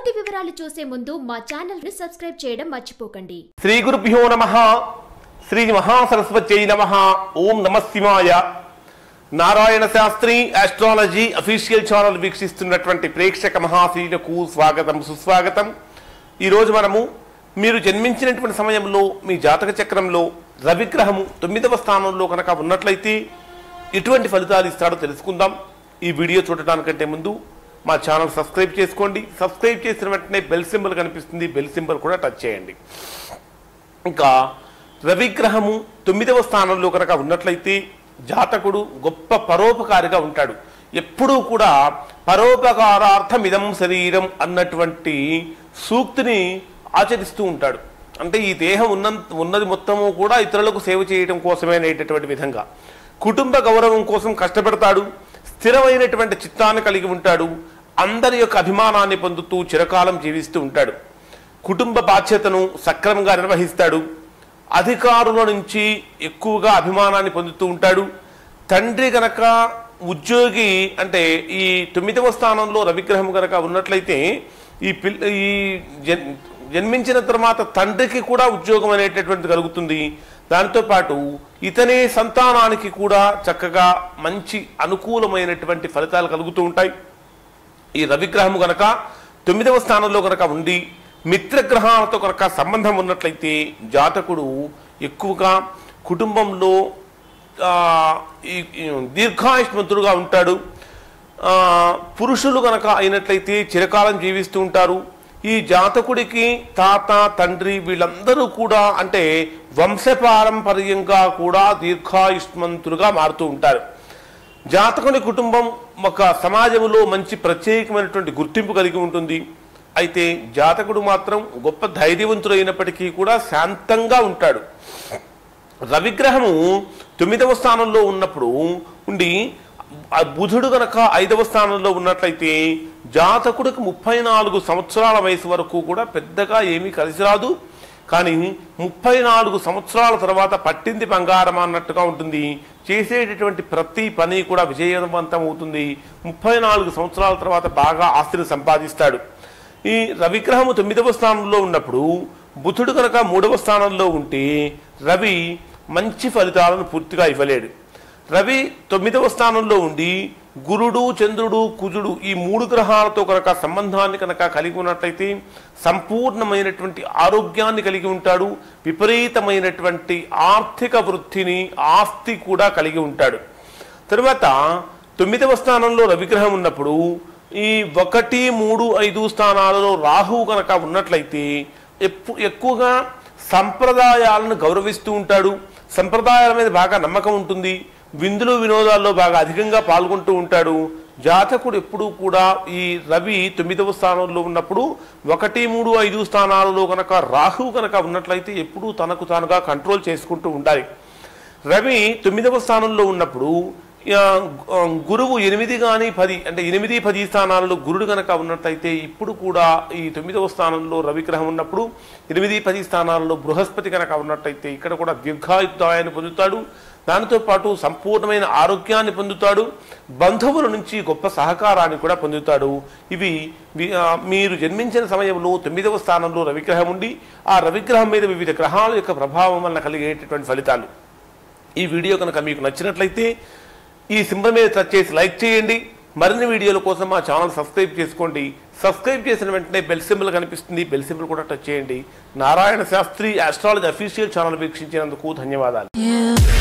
పూర్తి వివరాలు చూసే ముందు మా ఛానల్ ని సబ్స్క్రైబ్ చేయడం మర్చిపోకండి శ్రీ గురుభ్యో నమ శ్రీ మహాసరస్వత్యై నమ ఓం నమ శివాయ Narayana Shastri astrology official channel వీక్షిస్తున్నటువంటి ప్రేక్షక మహాశీలకు స్వాగతం సుస్వాగతం ఈరోజు మనము మీరు జన్మించినటువంటి సమయంలో మీ జాతక చక్రంలో రవిగ్రహము తొమ్మిదవ స్థానంలో కనుక ఉన్నట్లయితే ఎటువంటి ఫలితాలు ఇస్తాడో తెలుసుకుందాం ఈ వీడియో చూడటానికంటే ముందు మా ఛానల్ సబ్స్క్రైబ్ చేసుకోండి సబ్స్క్రైబ్ చేసిన వెంటనే బెల్ సింబల్ కనిపిస్తుంది బెల్ సింబల్ కూడా టచ్ చేయండి ఇంకా రవిగ్రహము తొమ్మిదవ స్థానంలో కనుక ఉన్నట్లయితే జాతకుడు గొప్ప పరోపకారిగా ఉంటాడు ఎప్పుడూ కూడా పరోపకారార్థం ఇదం శరీరం అన్నటువంటి సూక్తిని ఆచరిస్తూ ఉంటాడు అంటే ఈ దేహం ఉన్న ఉన్నది మొత్తము కూడా ఇతరులకు సేవ చేయడం కోసమే అనేటటువంటి విధంగా కుటుంబ గౌరవం కోసం కష్టపడతాడు స్థిరమైనటువంటి చిత్తాన్ని కలిగి ఉంటాడు అందరి యొక్క అభిమానాన్ని పొందుతూ చిరకాలం జీవిస్తూ ఉంటాడు కుటుంబ బాధ్యతను సక్రమంగా నిర్వహిస్తాడు అధికారుల నుంచి ఎక్కువగా అభిమానాన్ని పొందుతూ ఉంటాడు తండ్రి గనక ఉద్యోగి అంటే ఈ తొమ్మిదవ స్థానంలో రవిగ్రహం గనక ఉన్నట్లయితే ఈ పిల్ ఈ జన్ జన్మించిన తర్వాత తండ్రికి కూడా ఉద్యోగం అనేటటువంటిది కలుగుతుంది దాంతో పాటు ఇతనే సంతానానికి కూడా చక్కగా మంచి అనుకూలమైనటువంటి ఫలితాలు కలుగుతూ ఉంటాయి ఈ రవిగ్రహము గనక తొమ్మిదవ స్థానంలో గనక ఉండి మిత్రగ్రహాలతో కనుక సంబంధం ఉన్నట్లయితే జాతకుడు ఎక్కువగా కుటుంబంలో ఆ, ఈ- ఈ దీర్ఘాయుష్మంతుడుగా ఉంటాడు ఆ, పురుషులు గనక అయినట్లయితే చిరకాలం జీవిస్తూ ఉంటారు ఈ జాతకుడికి తాత తండ్రి వీళ్ళందరూ కూడా అంటే వంశపారంపర్యంగా కూడా దీర్ఘాయుష్మంతులుగా మారుతూ ఉంటారు జాతకుని కుటుంబం ఒక సమాజంలో మంచి ప్రత్యేకమైనటువంటి గుర్తింపు కలిగి ఉంటుంది అయితే జాతకుడు మాత్రం గొప్ప ధైర్యవంతుడైనప్పటికీ కూడా శాంతంగా ఉంటాడు రవిగ్రహము తొమ్మిదవ స్థానంలో ఉన్నప్పుడు ఉండి ఆ బుధుడు గనక ఐదవ స్థానంలో ఉన్నట్లయితే జాతకుడికి ముప్పై నాలుగు సంవత్సరాల వయసు వరకు కూడా పెద్దగా ఏమీ కలిసి రాదు కానీ ముప్పై నాలుగు సంవత్సరాల తర్వాత పట్టింది బంగారం అన్నట్టుగా ఉంటుంది చేసేటటువంటి ప్రతి పని కూడా విజయవంతం అవుతుంది ముప్పై నాలుగు సంవత్సరాల తర్వాత బాగా ఆస్తిని సంపాదిస్తాడు ఈ రవిగ్రహము తొమ్మిదవ స్థానంలో ఉన్నప్పుడు బుధుడు కనుక మూడవ స్థానంలో ఉంటే రవి మంచి ఫలితాలను పూర్తిగా ఇవ్వలేడు రవి తొమ్మిదవ స్థానంలో ఉండి గురుడు చంద్రుడు కుజుడు ఈ మూడు గ్రహాలతో కనుక సంబంధాన్ని కనుక కలిగి ఉన్నట్లయితే సంపూర్ణమైనటువంటి ఆరోగ్యాన్ని కలిగి ఉంటాడు విపరీతమైనటువంటి ఆర్థిక వృద్ధిని ఆస్తి కూడా కలిగి ఉంటాడు తరువాత తొమ్మిదవ స్థానంలో రవిగ్రహం ఉన్నప్పుడు ఈ ఒకటి మూడు ఐదు స్థానాలలో రాహువు కనుక ఉన్నట్లయితే ఎప్పు ఎక్కువగా సంప్రదాయాలను గౌరవిస్తూ ఉంటాడు సంప్రదాయాల మీద బాగా నమ్మకం ఉంటుంది విందులు వినోదాల్లో బాగా అధికంగా పాల్గొంటూ ఉంటాడు జాతకుడు ఎప్పుడూ కూడా ఈ రవి తొమ్మిదవ స్థానంలో ఉన్నప్పుడు ఒకటి మూడు ఐదు స్థానాలలో కనుక రాహువు కనుక ఉన్నట్లయితే ఎప్పుడూ తనకు తానుగా కంట్రోల్ చేసుకుంటూ ఉండాలి రవి తొమ్మిదవ స్థానంలో ఉన్నప్పుడు ఆ, ఆ, గురువు ఎనిమిది కానీ పది అంటే ఎనిమిది పది స్థానాలలో గురుడు కనుక ఉన్నట్లయితే ఇప్పుడు కూడా ఈ తొమ్మిదవ స్థానంలో రవిగ్రహం ఉన్నప్పుడు ఎనిమిది పది స్థానాలలో బృహస్పతి కనుక ఉన్నట్లయితే ఇక్కడ కూడా దీర్ఘాయుద్ధాయాన్ని పొందుతాడు దానితో పాటు సంపూర్ణమైన ఆరోగ్యాన్ని పొందుతాడు బంధువుల నుంచి గొప్ప సహకారాన్ని కూడా పొందుతాడు ఇవి వి- ఆ, మీరు జన్మించిన సమయంలో తొమ్మిదవ స్థానంలో రవిగ్రహం ఉండి ఆ రవిగ్రహం మీద వివిధ గ్రహాల యొక్క ప్రభావం వలన కలిగేటటువంటి ఫలితాలు ఈ వీడియో కనుక మీకు నచ్చినట్లయితే ఈ సింబల్ మీద టచ్ చేసి లైక్ చేయండి మరిన్ని వీడియోల కోసం మా ఛానల్ సబ్స్క్రైబ్ చేసుకోండి సబ్స్క్రైబ్ చేసిన వెంటనే బెల్ సింబల్ కనిపిస్తుంది బెల్ సింబల్ కూడా టచ్ చేయండి Narayana Shastri astrology official channel వీక్షించినందుకు ధన్యవాదాలు You